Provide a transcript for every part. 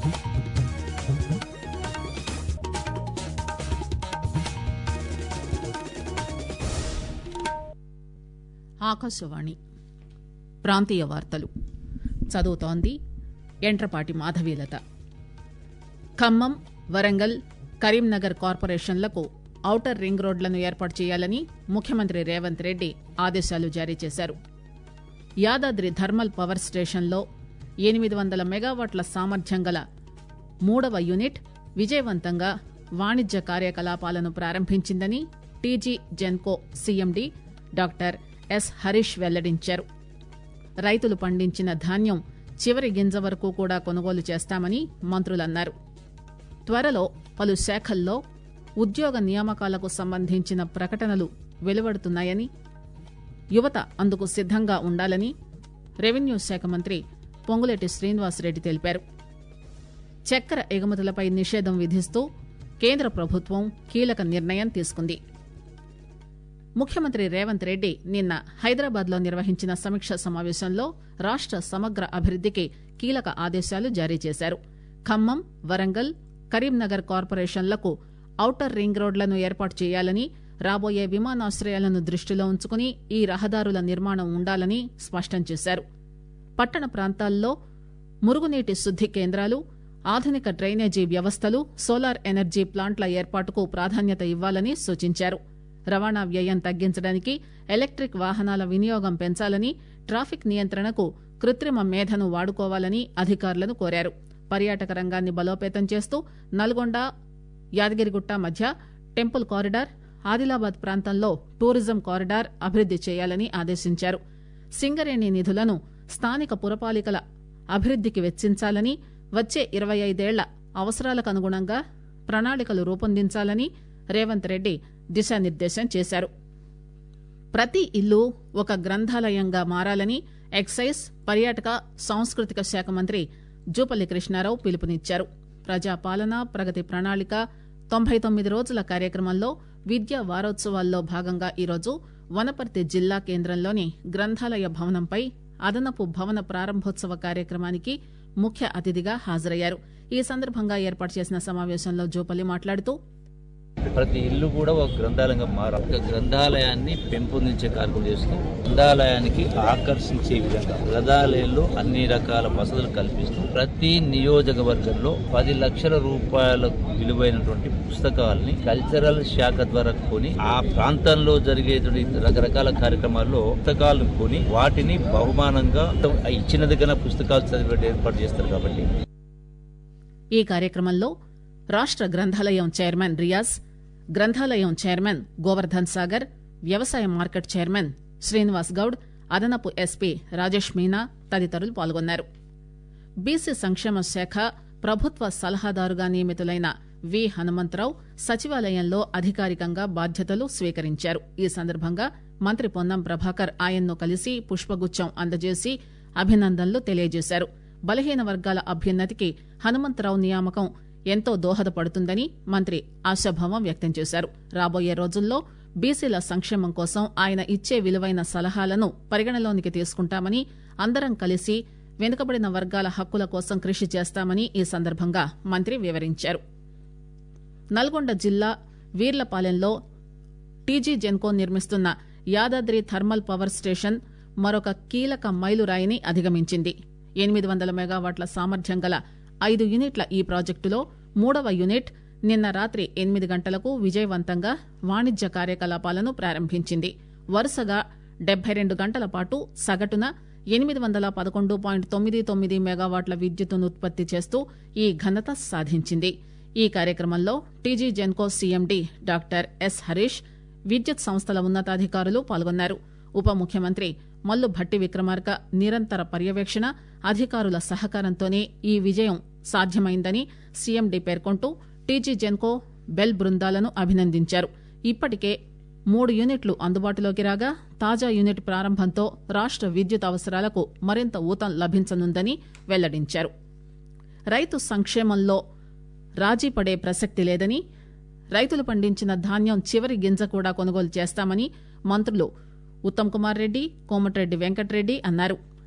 ఆకాశవాణి ప్రాంతీయ వార్తలు చదువుతోంది ఎంట్రపాటి మాధవీలత ఖమ్మం వరంగల్ కరీంనగర్ కార్పొరేషన్లకు ఔటర్ రింగ్ రోడ్లను ఏర్పాటు చేయాలని ముఖ్యమంత్రి రేవంత్ రెడ్డి ఆదేశాలు జారీ చేశారు యాదాద్రి థర్మల్ పవర్ స్టేషన్లో ఎనిమిది వందల మెగావాట్ల సామర్థ్యం గల మూడవ యూనిట్ విజయవంతంగా వాణిజ్య కార్యకలాపాలను ప్రారంభించిందని TG Genco CMD doctor S Harish వెల్లడించారు రైతులు పండించిన ధాన్యం చివరి గింజ వరకు కూడా కొనుగోలు చేస్తామని మంత్రులన్నారు త్వరలో పలు శాఖల్లో ఉద్యోగ నియామకాలకు సంబంధించిన ప్రకటనలు వెలువడుతున్నాయని యువత అందుకు సిద్దంగా ఉండాలని రెవెన్యూ శాఖ మంత్రి పొంగులేటి శ్రీనివాసరెడ్డి తెలిపారు చక్కెర ఎగుమతులపై నిషేధం విధిస్తూ కేంద్ర ప్రభుత్వం కీలక నిర్ణయం తీసుకుంది ముఖ్యమంత్రి రేవంత్ రెడ్డి నిన్న హైదరాబాద్ లో నిర్వహించిన సమీక్ష సమావేశంలో రాష్ట సమగ్ర అభివృద్దికి కీలక ఆదేశాలు జారీ చేశారు ఖమ్మం వరంగల్ కరీంనగర్ కార్పొరేషన్లకు ఔటర్ రింగ్ రోడ్లను ఏర్పాటు చేయాలని రాబోయే విమానాశ్రయాలను దృష్టిలో ఉంచుకుని ఈ రహదారుల నిర్మాణం ఉండాలని స్పష్టం చేశారు పట్టణ ప్రాంతాల్లో మురుగునీటి శుద్ది కేంద్రాలు ఆధునిక డ్రైనేజీ వ్యవస్థలు సోలార్ ఎనర్జీ ప్లాంట్ల ఏర్పాటుకు ప్రాధాన్యత ఇవ్వాలని సూచించారు రవాణా వ్యయం తగ్గించడానికి ఎలక్టిక్ వాహనాల వినియోగం పెంచాలని ట్రాఫిక్ నియంత్రణకు కృత్రిమ మేధను వాడుకోవాలని అధికారులను కోరారు పర్యాటక రంగాన్ని బలోపేతం చేస్తూ నల్గొండ యాదగిరిగుట్ట మధ్య టెంపుల్ కారిడార్ ఆదిలాబాద్ ప్రాంతంలో టూరిజం కారిడార్ అభివృద్ది చేయాలని ఆదేశించారు సింగరేణి నిధులను స్థానిక పురపాలికల అభివృద్దికి వెచ్చించాలని వచ్చే ఇరవై ఐదేళ్ల అవసరాలకు అనుగుణంగా ప్రణాళికలు రూపొందించాలని రేవంత్ రెడ్డి దిశానిర్దేశం చేశారు ప్రతి ఇల్లు ఒక గ్రంథాలయంగా మారాలని ఎక్సైజ్ పర్యాటక సాంస్కృతిక శాఖ మంత్రి జూపల్లి కృష్ణారావు పిలుపునిచ్చారు ప్రజాపాలన ప్రగతి ప్రణాళిక తొంభై తొమ్మిది రోజుల కార్యక్రమంలో విద్యా వారోత్సవాల్లో భాగంగా ఈరోజు వనపర్తి జిల్లా కేంద్రంలోని గ్రంథాలయ భవనంపై అదనపు భవన ప్రారంభోత్సవ కార్యక్రమానికి ముఖ్య అతిథిగా హాజరయ్యారు ఈ సందర్భంగా ఏర్పాటు చేసిన సమావేశంలో జూపల్లి మాట్లాడుతూ ప్రతి ఇల్లు కూడా ఒక గ్రంథాలయంగా మారాలి ఒక గ్రంథాలయాన్ని పెంపొందించే కార్యక్రమం చేస్తూ గ్రంథాలయానికి ఆకర్షించే విధంగా గ్రంథాలయంలో అన్ని రకాల వసతులు కల్పిస్తూ ప్రతి నియోజకవర్గంలో పది లక్షల రూపాయల విలువైనటువంటి పుస్తకాలని కల్చరల్ శాఖ ద్వారా కొని ఆ ప్రాంతంలో జరిగేటువంటి రకరకాల కార్యక్రమాల్లో పుస్తకాలను కొని వాటిని బహుమానంగా ఇచ్చినది కన్నా పుస్తకాలు చదివే ఏర్పాటు చేస్తారు కాబట్టి ఈ కార్యక్రమంలో రాష్ట గ్రంథాలయం చైర్మన్ రియాజ్ గ్రంథాలయం చైర్మన్ గోవర్ధన్ సాగర్ వ్యవసాయ మార్కెట్ చైర్మన్ శ్రీనివాస్ గౌడ్ అదనపు ఎస్పీ రాజేష్ మీనా తదితరులు పాల్గొన్నారు బీసీ సంక్షేమ శాఖ ప్రభుత్వ సలహాదారుగా నియమితులైన వి హనుమంతరావు సచివాలయంలో అధికారికంగా బాధ్యతలు స్వీకరించారు ఈ సందర్భంగా మంత్రి పొన్నం ప్రభాకర్ ఆయన్ను కలిసి పుష్పగుచ్చం అందజేసి అభినందనలు తెలియజేశారు బలహీన వర్గాల అభ్యున్నతికి హనుమంతరావు నియామకం ఎంతో దోహదపడుతుందని మంత్రి ఆశాభావం వ్యక్తం చేశారు రాబోయే రోజుల్లో బీసీల సంక్షేమం కోసం ఆయన ఇచ్చే విలువైన సలహాలను పరిగణలోనికి తీసుకుంటామని అందరం కలిసి వెనుకబడిన వర్గాల హక్కుల కోసం కృషి చేస్తామని ఈ సందర్భంగా మంత్రి వివరించారు నల్గొండ జిల్లా వీర్లపాలెంలో టీజీ జెన్కో నిర్మిస్తున్న యాదాద్రి థర్మల్ పవర్ స్టేషన్ మరొక కీలక మైలురాయిని అధిగమించింది ఎనిమిది వందల మెగావాట్ల సామర్థ్యం గల ఐదు యూనిట్ల ఈ ప్రాజెక్టులో మూడవ యూనిట్ నిన్న రాత్రి ఎనిమిది గంటలకు విజయవంతంగా వాణిజ్య కార్యకలాపాలను ప్రారంభించింది వరుసగా డెబ్బై రెండు గంటల పాటు సగటున ఎనిమిది వందల పదకొండు పాయింట్ తొమ్మిది తొమ్మిది మెగావాట్ల విద్యుత్తును ఉత్పత్తి చేస్తూ ఈ ఘనత సాధించింది ఈ కార్యక్రమంలో TG Genco CMD doctor S Harish విద్యుత్ సంస్థల ఉన్నతాధికారులు పాల్గొన్నారు ఉప ముఖ్యమంత్రి మల్లు భట్టి విక్రమార్క నిరంతర పర్యవేక్షణ అధికారుల సహకారంతోనే ఈ విజయం సాధ్యమైందని సీఎండీ పేర్కొంటూ టీజీ జెన్కో బెల్ బృందాలను అభినందించారు ఇప్పటికే మూడు యూనిట్లు అందుబాటులోకి రాగా తాజా యూనిట్ ప్రారంభంతో రాష్ట విద్యుత్ అవసరాలకు మరింత ఊతం లభించనుందని వెల్లడించారు రైతు సంక్షేమంలో రాజీ పడే ప్రసక్తి లేదని రైతులు పండించిన ధాన్యం చివరి గింజ కూడా కొనుగోలు చేస్తామని మంత్రులు ఉత్తమ్ కుమార్ రెడ్డి కోమటిరెడ్డి వెంకటరెడ్డి అన్నారు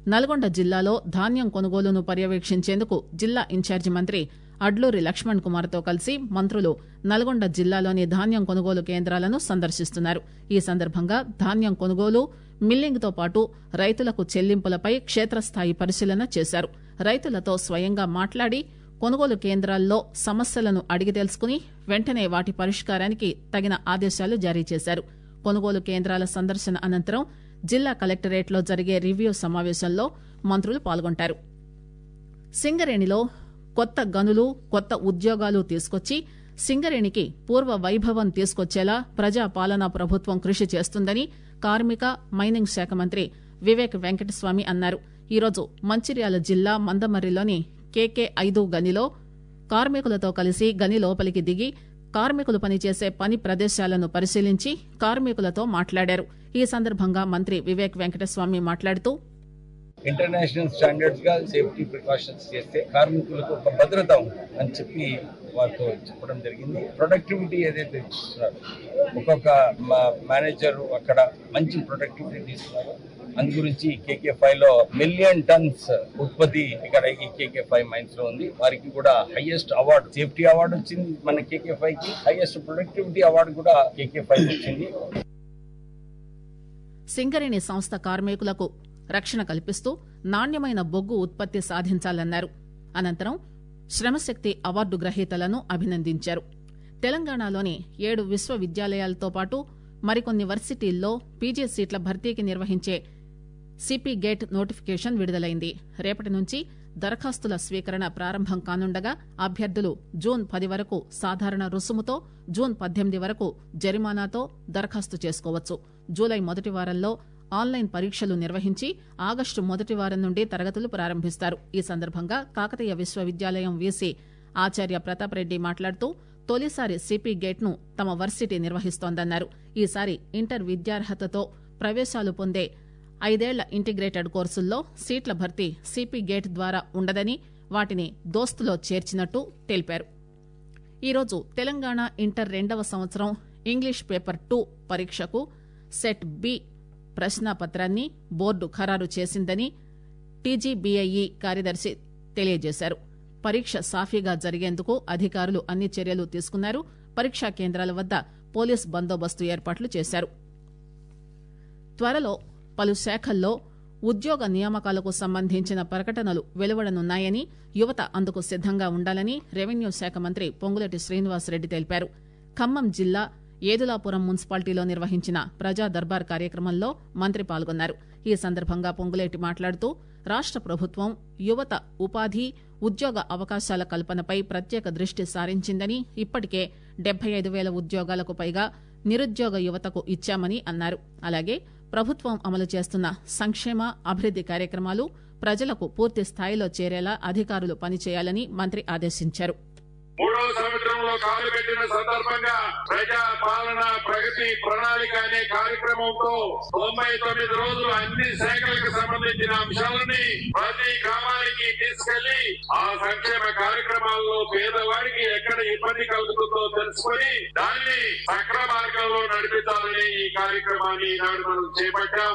నల్గొండ జిల్లాలో ధాన్యం కొనుగోలును పర్యవేక్షించేందుకు జిల్లా ఇన్ఛార్జి మంత్రి అడ్లూరి లక్ష్మణ్ కుమార్ తో కలిసి మంత్రులు నల్గొండ జిల్లాలోని ధాన్యం కొనుగోలు కేంద్రాలను సందర్శిస్తున్నారు ఈ సందర్భంగా ధాన్యం కొనుగోలు మిల్లింగ్ తో పాటు రైతులకు చెల్లింపులపై క్షేత్రస్థాయి పరిశీలన చేశారు రైతులతో స్వయంగా మాట్లాడి కొనుగోలు కేంద్రాల్లో సమస్యలను అడిగి తెలుసుకుని వెంటనే వాటి పరిష్కారానికి తగిన ఆదేశాలు జారీ చేశారు కొనుగోలు కేంద్రాల సందర్శన అనంతరం జిల్లా కలెక్టరేట్లో జరిగే రివ్యూ సమావేశంలో మంత్రులు పాల్గొంటారు సింగరేణిలో కొత్త గనులు కొత్త ఉద్యోగాలు తీసుకొచ్చి సింగరేణికి పూర్వ వైభవం తీసుకొచ్చేలా ప్రజా పాలనా ప్రభుత్వం కృషి చేస్తుందని కార్మిక మైనింగ్ శాఖ మంత్రి వివేక్ వెంకటస్వామి అన్నారు ఈరోజు మంచిర్యాల జిల్లా మందమర్రిలోని కేకే ఐదు గనిలో కార్మికులతో కలిసి గని లోపలికి దిగి కార్మికులు పనిచేసే పని ప్రదేశాలను పరిశీలించి కార్మికులతో మాట్లాడారు ఈ సందర్భంగా మంత్రి వివేక్ వెంకటస్వామి మాట్లాడుతూ ఇంటర్నేషనల్ స్టాండర్డ్స్ గా సేఫ్టీ ప్రికాషన్స్ చేస్తే కార్మికులకు ఒక భద్రత ఉంది అని చెప్పి వారితో చెప్పడం జరిగింది ప్రొడక్టివిటీ ఏదైతే ఇస్తున్నారు ఒక్కొక్క మేనేజర్ అక్కడ మంచి ప్రొడక్టివిటీ తీసుకున్నారు అందు గురించి కేకే ఫైవ్ లో మిలియన్ టన్స్ ఉత్పత్తి ఇక్కడ ఈ కేకే ఫైవ్ మైన్స్ లో ఉంది వారికి కూడా హైయెస్ట్ అవార్డు సేఫ్టీ అవార్డు వచ్చింది మన కేకే ఫైవ్ కి హైయెస్ట్ ప్రొడక్టివిటీ అవార్డు కూడా కేకే ఫైవ్ వచ్చింది సింగరేణి సంస్థ కార్మికులకు రక్షణ కల్పిస్తూ నాణ్యమైన బొగ్గు ఉత్పత్తి సాధించాలన్నారు అనంతరం శ్రమశక్తి అవార్డు గ్రహీతలను అభినందించారు తెలంగాణలోని ఏడు విశ్వవిద్యాలయాలతో పాటు మరికొన్ని వర్సిటీల్లో పీజీ సీట్ల భర్తీకి నిర్వహించే సిపి గేట్ నోటిఫికేషన్ విడుదలైంది రేపటి నుంచి దరఖాస్తుల స్వీకరణ ప్రారంభం కానుండగా అభ్యర్థులు జూన్ పది వరకు సాధారణ రుసుముతో జూన్ పద్దెనిమిది వరకు జరిమానాతో దరఖాస్తు చేసుకోవచ్చు జూలై మొదటి వారంలో ఆన్లైన్ పరీక్షలు నిర్వహించి ఆగస్టు మొదటి వారం నుండి తరగతులు ప్రారంభిస్తారు ఈ సందర్భంగా కాకతీయ విశ్వవిద్యాలయం వీసీ ఆచార్య ప్రతాప్ రెడ్డి మాట్లాడుతూ తొలిసారి సిపి గేట్ ను తమ వర్సిటీ నిర్వహిస్తోందన్నారు ఈసారి ఇంటర్ విద్యార్హతతో ప్రవేశాలు పొందే ఐదేళ్ల ఇంటిగ్రేటెడ్ కోర్సుల్లో సీట్ల భర్తీ సిపి గేట్ ద్వారా ఉండదని వాటిని దోస్తులో చేర్చినట్టు తెలిపారు ఈరోజు తెలంగాణ ఇంటర్ రెండవ సంవత్సరం ఇంగ్లీష్ పేపర్ టూ పరీక్షకు సెట్ బి ప్రశ్నాపత్రాన్ని బోర్డు ఖరారు చేసిందని టీజీబీఐఈ కార్యదర్శి తెలియజేశారు పరీక్ష సాఫీగా జరిగేందుకు అధికారులు అన్ని చర్యలు తీసుకున్నారు పరీక్షా కేంద్రాల వద్ద పోలీస్ బందోబస్తు ఏర్పాట్లు చేశారు త్వరలో పలు శాఖల్లో ఉద్యోగ నియామకాలకు సంబంధించిన ప్రకటనలు వెలువడనున్నాయని యువత అందుకు సిద్దంగా ఉండాలని రెవెన్యూ శాఖ మంత్రి పొంగులేటి శ్రీనివాసరెడ్డి తెలిపారు ఖమ్మం జిల్లా ఏదులాపురం మున్సిపాలిటీలో నిర్వహించిన ప్రజా దర్బార్ కార్యక్రమంలో మంత్రి పాల్గొన్నారు ఈ సందర్భంగా పొంగులేటి మాట్లాడుతూ రాష్ట ప్రభుత్వం యువత ఉపాధి ఉద్యోగ అవకాశాల కల్పనపై ప్రత్యేక దృష్టి సారించిందని ఇప్పటికే డెబ్బై ఐదు వేల ఉద్యోగాలకు పైగా నిరుద్యోగ యువతకు ఇచ్చామని అన్నారు అలాగే ప్రభుత్వం అమలు చేస్తున్న సంక్షేమ అభివృద్ది కార్యక్రమాలు ప్రజలకు పూర్తి స్థాయిలో చేరేలా అధికారులు పనిచేయాలని మంత్రి ఆదేశించారు మూడవ సంవత్సరంలో కాలు పెట్టిన సందర్భంగా ప్రజా పాలన ప్రగతి ప్రణాళిక అనే కార్యక్రమంతో తొంభై తొమ్మిది రోజులు అన్ని శాఖలకు సంబంధించిన అంశాలని ప్రతి గ్రామానికి తీసుకెళ్లి ఆ సంక్షేమ కార్యక్రమాల్లో పేదవాడికి ఎక్కడ ఇబ్బంది కలుగుతుందో తెలుసుకొని దాన్ని సక్ర మార్గంలో నడిపించాలని ఈ కార్యక్రమాన్ని ఈనాడు మనం చేపట్టాం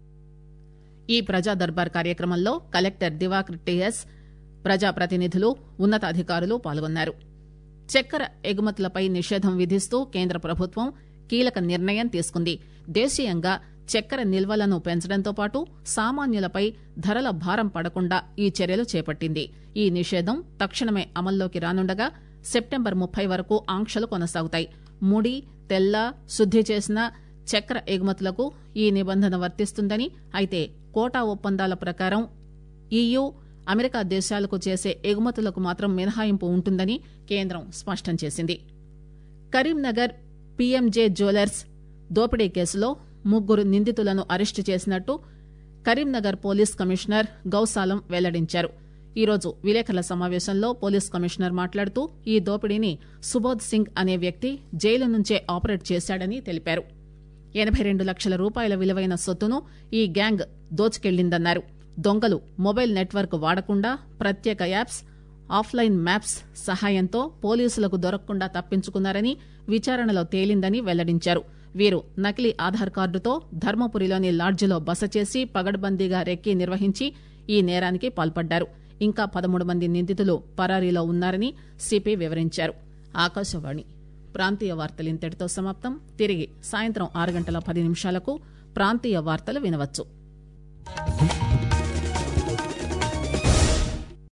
ఈ ప్రజా దర్బార్ కార్యక్రమంలో కలెక్టర్ దివాకర్ టిఎస్ ప్రజాప్రతినిధులు ఉన్నతాధికారులు పాల్గొన్నారు చక్కెర ఎగుమతులపై నిషేధం విధిస్తూ కేంద్ర ప్రభుత్వం కీలక నిర్ణయం తీసుకుంది దేశీయంగా చక్కెర నిల్వలను పెంచడంతో పాటు సామాన్యులపై ధరల భారం పడకుండా ఈ చర్యలు చేపట్టింది ఈ నిషేధం తక్షణమే అమల్లోకి రానుండగా సెప్టెంబర్ ముప్పై వరకు ఆంక్షలు కొనసాగుతాయి ముడి తెల్ల శుద్ది చేసిన చక్కెర ఎగుమతులకు ఈ నిబంధన వర్తిస్తుందని అయితే కోటా ఒప్పందాల ప్రకారం ఈయూ అమెరికా దేశాలకు చేసే ఎగుమతులకు మాత్రం మినహాయింపు ఉంటుందని కేంద్రం స్పష్టం చేసింది కరీంనగర్ పీఎంజే జ్యువెలర్స్ దోపిడీ కేసులో ముగ్గురు నిందితులను అరెస్టు చేసినట్టు కరీంనగర్ పోలీస్ కమిషనర్ గౌసాలం వెల్లడించారు ఈరోజు విలేకరుల సమావేశంలో పోలీస్ కమిషనర్ మాట్లాడుతూ ఈ దోపిడీని సుబోధ్ సింగ్ అనే వ్యక్తి జైలు నుంచే ఆపరేట్ చేశాడని తెలిపారు ఎనబై రెండు లక్షల రూపాయల విలువైన సొత్తును ఈ గ్యాంగ్ దోచుకెళ్లిందన్నారు దొంగలు మొబైల్ నెట్వర్క్ వాడకుండా ప్రత్యేక యాప్స్ ఆఫ్లైన్ మ్యాప్స్ సహాయంతో పోలీసులకు దొరకకుండా తప్పించుకున్నారని విచారణలో తేలిందని వెల్లడించారు వీరు నకిలీ ఆధార్ కార్డుతో ధర్మపురిలోని లాడ్జిలో బస చేసి పగడ్బందీగా రెక్కి నిర్వహించి ఈ నేరానికి పాల్పడ్డారు ఇంకా పదమూడు మంది నిందితులు పరారీలో ఉన్నారని సిపి వివరించారు ఆకాశవాణి ప్రాంతీయ వార్తలు ఇంతటితో సమాప్తం తిరిగి సాయంత్రం ఆరు గంటల పది నిమిషాలకు ప్రాంతీయ వార్తలు వినవచ్చు